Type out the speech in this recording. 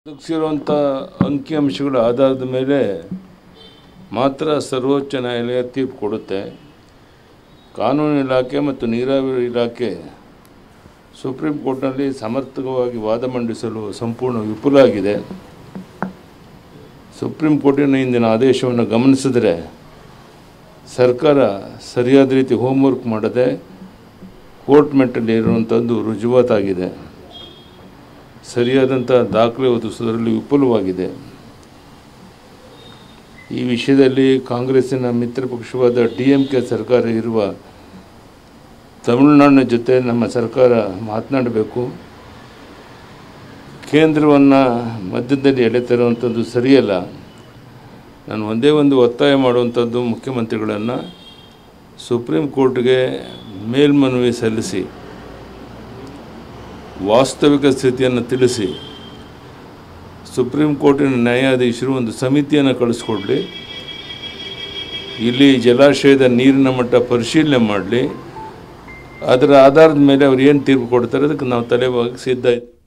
ಒದಗಿಸಿರುವಂಥ ಅಂಕಿಅಂಶಗಳ ಆಧಾರದ ಮೇಲೆ ಮಾತ್ರ ಸರ್ವೋಚ್ಚ ನ್ಯಾಯಾಲಯ ತೀರ್ಪು ಕೊಡುತ್ತೆ ಕಾನೂನು ಇಲಾಖೆ ಮತ್ತು ನೀರಾವರಿ ಇಲಾಖೆ ಸುಪ್ರೀಂ ಕೋರ್ಟ್ನಲ್ಲಿ ಸಮರ್ಥವಾಗಿ ವಾದ ಮಂಡಿಸಲು ಸಂಪೂರ್ಣ ವಿಫಲ ಆಗಿದೆ ಸುಪ್ರೀಂ ಕೋರ್ಟಿನ ಇಂದಿನ ಆದೇಶವನ್ನು ಗಮನಿಸಿದರೆ ಸರ್ಕಾರ ಸರಿಯಾದ ರೀತಿ ಹೋಮ್ವರ್ಕ್ ಮಾಡದೆ ಕೋರ್ಟ್ ಮೆಟ್ಟಲ್ಲಿ ಇರುವಂಥದ್ದು ರುಜುವಾತಾಗಿದೆ ಸರಿಯಾದಂಥ ದಾಖಲೆ ಒದಗಿಸೋದ್ರಲ್ಲಿ ವಿಫಲವಾಗಿದೆ ಈ ವಿಷಯದಲ್ಲಿ ಕಾಂಗ್ರೆಸ್ಸಿನ ಮಿತ್ರ ಪಕ್ಷವಾದ ಡಿ ಎಂ ಕೆ ಸರ್ಕಾರ ಇರುವ ತಮಿಳುನಾಡಿನ ಜೊತೆ ನಮ್ಮ ಸರ್ಕಾರ ಮಾತನಾಡಬೇಕು ಕೇಂದ್ರವನ್ನು ಮಧ್ಯದಲ್ಲಿ ಎಳೆತಿರುವಂಥದ್ದು ಸರಿಯಲ್ಲ ನಾನು ಒಂದೇ ಒಂದು ಒತ್ತಾಯ ಮಾಡುವಂಥದ್ದು ಮುಖ್ಯಮಂತ್ರಿಗಳನ್ನು ಸುಪ್ರೀಂ ಕೋರ್ಟ್ಗೆ ಮೇಲ್ಮನವಿ ಸಲ್ಲಿಸಿ ವಾಸ್ತವಿಕ ಸ್ಥಿತಿಯನ್ನು ತಿಳಿಸಿ ಸುಪ್ರೀಂ ಕೋರ್ಟಿನ ನ್ಯಾಯಾಧೀಶರು ಒಂದು ಸಮಿತಿಯನ್ನು ಕಳಿಸ್ಕೊಡ್ಲಿ ಇಲ್ಲಿ ಜಲಾಶಯದ ನೀರಿನ ಮಟ್ಟ ಪರಿಶೀಲನೆ ಮಾಡಲಿ ಅದರ ಆಧಾರದ ಮೇಲೆ ಅವ್ರು ಏನು ತೀರ್ಪು ಕೊಡ್ತಾರೆ ಅದಕ್ಕೆ ನಾವು ತಲೆಬಾಗಿ ಸಿದ್ಧ ಇದ್ದೀವಿ